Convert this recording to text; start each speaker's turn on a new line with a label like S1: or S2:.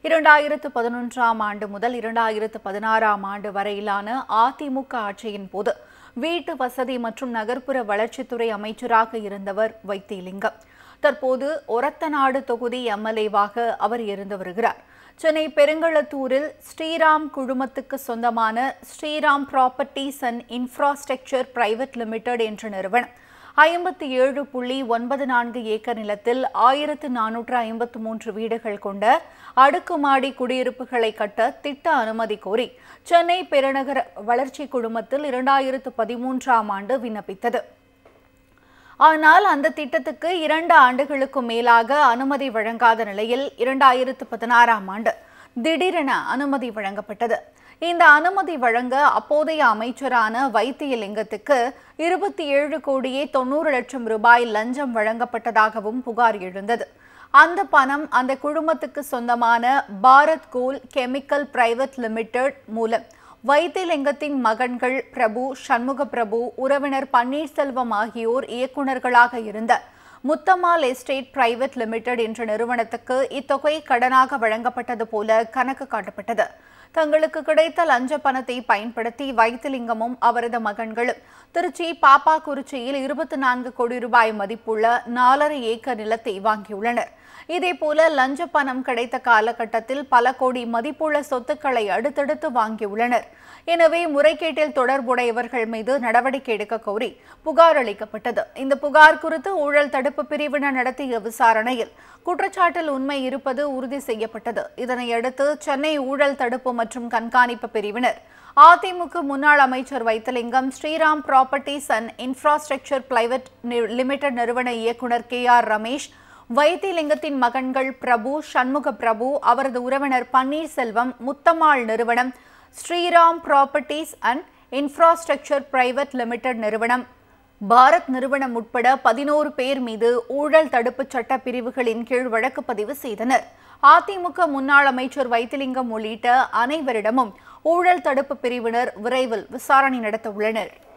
S1: இரண்டாயிரத்து பதினொன்றாம் ஆண்டு முதல் இரண்டாயிரத்து பதினாறாம் ஆண்டு வரையிலான அதிமுக ஆட்சியின் போது வீட்டு வசதி மற்றும் நகர்ப்புற வளர்ச்சித்துறை அமைச்சராக இருந்தவர் வைத்திலிங்கம் தற்போது ஒரத்தநாடு தொகுதி எம்எல்ஏவாக அவர் இருந்து வருகிறார் சென்னை பெருங்களத்தூரில் ஸ்ரீராம் குழுமத்துக்கு சொந்தமான Sriram properties and infrastructure private limited என்ற நிறுவனம் ஐம்பத்தி ஏழு புள்ளி ஒன்பது நான்கு ஏக்கர் நிலத்தில் ஆயிரத்து நானூற்று ஐம்பத்து மூன்று வீடுகள் கொண்ட அடுக்குமாடி குடியிருப்புகளை கட்ட திட்ட அனுமதி கோரி சென்னை பெருநகர வளர்ச்சி குழுமத்தில் இரண்டாயிரத்து பதிமூன்றாம் ஆண்டு விண்ணப்பித்தது ஆனால் அந்த திட்டத்துக்கு இரண்டு ஆண்டுகளுக்கும் மேலாக அனுமதி வழங்காத நிலையில் இரண்டாயிரத்து பதினாறாம் ஆண்டு திடீரென அனுமதி வழங்கப்பட்டது இந்த அனுமதி வழங்க அப்போதைய அமைச்சரான வைத்தியலிங்கத்துக்கு இருபத்தி ஏழு கோடியே தொண்ணூறு லட்சம் ரூபாய் லஞ்சம் வழங்கப்பட்டதாகவும் புகார் எழுந்தது அந்த பணம் அந்த குழுமத்துக்கு சொந்தமான Bharat coal chemical private limited மூலம் வைத்திலிங்கத்தின் மகன்கள் பிரபு சண்முக பிரபு உறவினர் பன்னீர்செல்வம் ஆகியோர் இயக்குநர்களாக இருந்த முத்தம்மாள் எஸ்டேட் பிரைவேட் லிமிடெட் என்ற நிறுவனத்துக்கு இத்தொகை கடனாக வழங்கப்பட்டது போல கணக்கு காட்டப்பட்டது தங்களுக்கு கிடைத்த லஞ்ச பணத்தை பயன்படுத்தி வைத்திலிங்கமும் அவரது மகன்களும் திருச்சி பாப்பாக்குறிச்சியில் இருபத்தி நான்கு கோடி ரூபாய் மதிப்புள்ள நாலரை ஏக்கர் நிலத்தை வாங்கியுள்ளனர் இதேபோல லஞ்ச பணம் கிடைத்த காலகட்டத்தில் பல கோடி மதிப்புள்ள சொத்துக்களை அடுத்தடுத்து வாங்கியுள்ளனர் எனவே முறைகேட்டில் தொடர்புடையவர்கள் மீது நடவடிக்கை எடுக்க கோரி புகார் அளிக்கப்பட்டது இந்த புகார் குறித்து ஊழல் தடுப்பு பிரிவினர் நடத்திய விசாரணையில் குற்றச்சாட்டில் உண்மை இருப்பது உறுதி செய்யப்பட்டது இதனையடுத்து சென்னை ஊழல் தடுப்பு மற்றும் கண்காணிப்பு பிரிவினர் அதிமுக முன்னாள் அமைச்சர் Vaithilingam Sriram properties and infrastructure private limited நிறுவன இயக்குநர் கே ஆர் ரமேஷ் வைத்திலிங்கத்தின் மகன்கள் பிரபு சண்முக பிரபு அவரது உறவினர் பன்னீர்செல்வம் முத்தம்மாள் நிறுவனம் Sriram properties and infrastructure private limited நிறுவனம் பாரத் நிறுவனம் உட்பட பதினோரு பேர் மீது ஊழல் தடுப்பு சட்ட பிரிவுகளின் கீழ் வழக்கு பதிவு செய்தனர் அதிமுக முன்னாள் அமைச்சர் வைத்திலிங்கம் உள்ளிட்ட அனைவரிடமும் ஊழல் தடுப்பு பிரிவினர் விரைவில் விசாரணை நடத்த உள்ளனர்